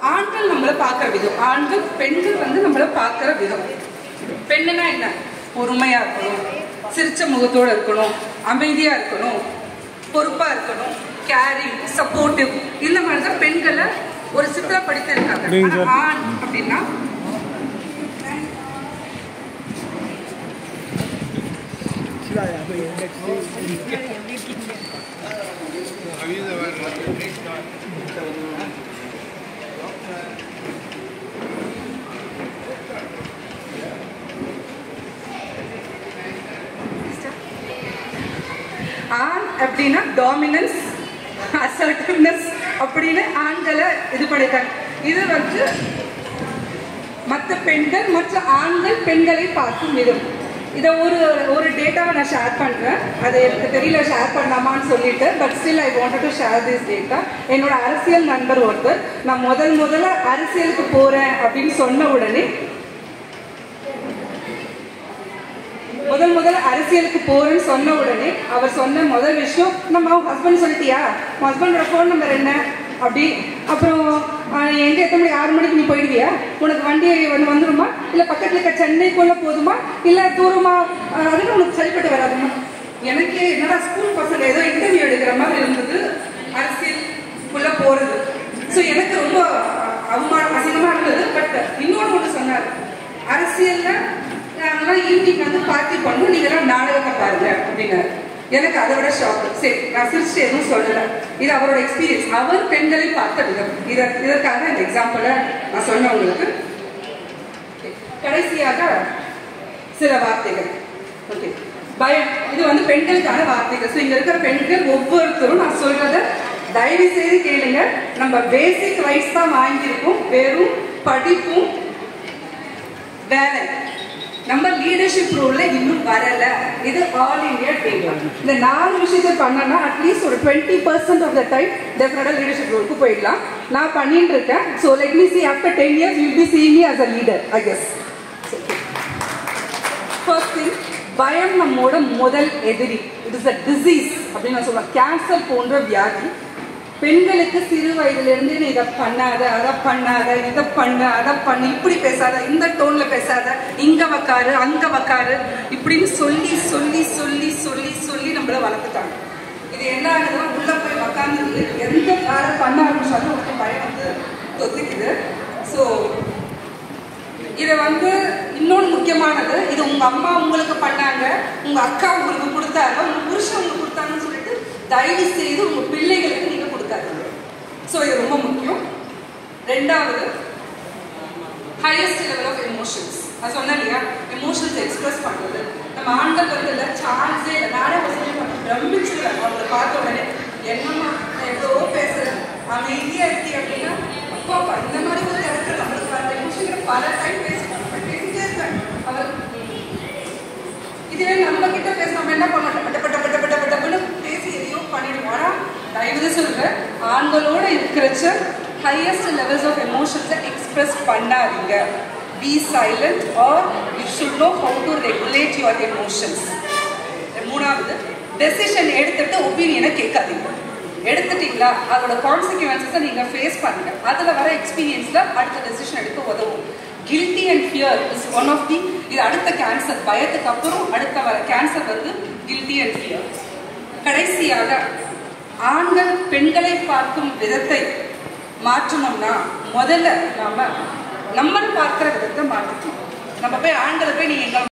ஆண்கள் நம்மளை பார்க்குற விதம் ஆண்கள் பெண்கள் வந்து நம்மளை பார்க்குற விதம் பெண்ணுனா என்ன பொறுமையா இருக்கணும் சிரிச்ச முகத்தோட இருக்கணும் அமைதியா இருக்கணும் பொறுப்பா இருக்கணும் கேரிங் சப்போர்ட்டிவ் இந்த மாதிரி தான் பெண்களை ஒரு சித்திரப்படுத்தி இருக்காங்க ஆனா ஆண் அப்படின்னா ஆண் அப்படின்னா டாமினன்ஸ் அசர்டிவ்னஸ் அப்படின்னு ஆண்களை இது பண்ணிட்டாங்க இது வந்து மற்ற பெண்கள் மற்ற ஆண்கள் பெண்களை பார்க்கும் விதம் இதை ஒரு ஒரு டேட்டாவை நான் ஷேர் பண்ணுறேன் அது எனக்கு தெரியல ஷேர் பண்ணலாமான்னு சொல்லிட்டு but still I wanted to share this data என்னோட அரசியல் நண்பர் ஒருத்தர் நான் முதல் முதல்ல அரசியலுக்கு போகிறேன் அப்படின்னு சொன்ன உடனே முதல் முதல்ல அரசியலுக்கு போறேன்னு சொன்ன உடனே அவர் சொன்ன முதல் விஷயம் நம்ம ஹஸ்பண்ட் சொல்லிட்டியா ஹஸ்பண்டோட ஃபோன் நம்பர் என்ன அப்படி அப்புறம் ஆஹ், எங்க எத்தனை மணி ஆறு மணிக்கு நீ போயிடுவியா உனக்கு வண்டி வந்து வந்துருமா இல்ல பக்கத்துல இருக்க சென்னைக்குள்ள போதுமா இல்ல தூரமா ஆஹ், அதுக்கு உனக்கு சரிப்பட்டு வராதுமா எனக்கு என்னடா ஸ்கூல் பசங்க ஏதோ இன்டர்வியூ எடுக்கிற மாதிரி இருந்தது அரசியலுக்குள்ள போறது ஸோ எனக்கு ரொம்ப அவமானம் அசிங்கமா இருந்தது பட் இன்னொன்று ஒன்று சொன்னார் அரசியல்ல நாங்களாம் ஈவினிங் வந்து பார்ட்டி பண்ணோம் நீங்களாம் நாடகத்தை பாருங்க அப்படின்னாரு எனக்கு அதை விட ஷாக் சரி நான் சிரிச்சு எதுவும் சொல்லல இது அவரோட எக்ஸ்பீரியன்ஸ் அவர் பெண்களை பார்த்த விதம் இத இதற்காக இந்த எக்ஸாம்பிளை நான் சொன்னேன் உங்களுக்கு கடைசியாக சில வார்த்தைகள் ஓகே பயம் இது வந்து பெண்களுக்கான வார்த்தைகள் ஸோ இங்க இருக்கிற பெண்கள் ஒவ்வொருத்தரும் நான் சொல்றத தயவு செய்து கேளுங்க நம்ம பேசிக் ரைட்ஸ் தான் வாங்கியிருக்கோம் வெறும் படிப்பும் வேலை நம்ம லீடர்ஷிப் ரோல்ல இன்னும் வரல இது ஆல் இந்தியா டேட்டா இந்த நாலு விஷயத்தை பண்ணனா அட்லீஸ்ட் ஒரு twenty percent of the time டெஃபினட்டா லீடர்ஷிப் ரோலுக்கு போயிடலாம் நான் பண்ணிட்டு இருக்கேன் so let me see after ten years will be see me as a leader I guess first thing பயம் நம்மோட முதல் எதிரி இட் இஸ் அ டிசீஸ் அப்படின்னு நான் சொல்லுவேன் கேன்சர் போன்ற வியாதி பெண்களுக்கு சிறு வயதிலிருந்து நீ இதை பண்ணாத அதை பண்ணாத இதை பண்ணு அதை பண்ணு இப்படி பேசாத இந்த டோன்ல பேசாத இங்க வக்காரு அங்க வக்காரு இப்படின்னு சொல்லி சொல்லி சொல்லி சொல்லி சொல்லி நம்மள வளர்த்துட்டாங்க இது என்ன ஆகுதுன்னா உள்ள போய் உக்காந்து எந்த வேலை பண்ண ஆரம்பிச்சாலும் ஒரு பயம் வந்து தொத்துக்குது ஸோ இதை வந்து இன்னொன்று முக்கியமானது இது உங்க அம்மா உங்களுக்கு பண்ணாங்க உங்க அக்கா உங்களுக்கு கொடுத்தாங்க உங்க புருஷன் உங்களுக்கு கொடுத்தாங்கன்னு சொல்லிட்டு தயவு செய்து உங்க பிள்ளைகளுக்கு நீங்க கொடுக்காதீங்க ஸோ இது ரொம்ப முக்கியம் ரெண்டாவது ஹையஸ்ட் லெவல் ஆஃப் எமோஷன்ஸ் நான் சொன்னேன் இல்லையா எமோஷன்ஸ் எக்ஸ்பிரஸ் பண்றது நம்ம ஆண்கள் வந்து இல்லை சான்ஸே இல்லை நானே வசதி பண்ண பிரமிச்சுக்கிறேன் அவங்களை பார்த்த உடனே என்னம்மா நான் எவ்வளவோ பேசுறேன் அமைதியா இருக்கி அப்படின்னா அப்பா அப்பா இந்த மாதிரி ஒரு இடத்துல நம்மளுக்கு வர எமோஷன் பல டைம் பேசிட்டேன் பேசிட்டே இருக்கேன் அவர் இதுவே நம்ம கிட்ட பேச நம்ம என்ன பண்ண மாட்டோம் பட்ட பட்ட பட்ட பட்ட பட்டன்னு பேசி எதையோ பண்ணிடுவோம் ஆனா தயவு சொல்றேன் ஆண்களோட இருக்கிறச்ச ஹையஸ்ட் லெவல்ஸ் ஆஃப் எமோஷன்ஸை எக்ஸ்பிரஸ் பண்ணாதீங்க be silent are you should know how to regulate your emotions மூணாவது டெசிஷன் எடுத்துட்டு ஒப்பீனியனை கேட்காதீங்க எடுத்துட்டீங்களா அதோட கான்சிக்வன்சஸை நீங்க ஃபேஸ் பண்ணுங்க அதுல வர எக்ஸ்பீரியன்ஸ்ல அடுத்த டெசிஷன் எடுக்க உதவும் guilty and fear is one of the இது அடுத்த கேன்சர் பயத்துக்கு அப்புறம் அடுத்த வர கேன்சர் வந்து கில்ட்டி அண்ட் ஃபியர் கடைசியாக ஆண்கள் பெண்களை பார்க்கும் விதத்தை மாற்றணும்னா முதல்ல நாம நம்ம பார்க்கிற விதத்தை மாற்றணும் நம்ம போய் ஆண்களை போய் நீங்க எங்க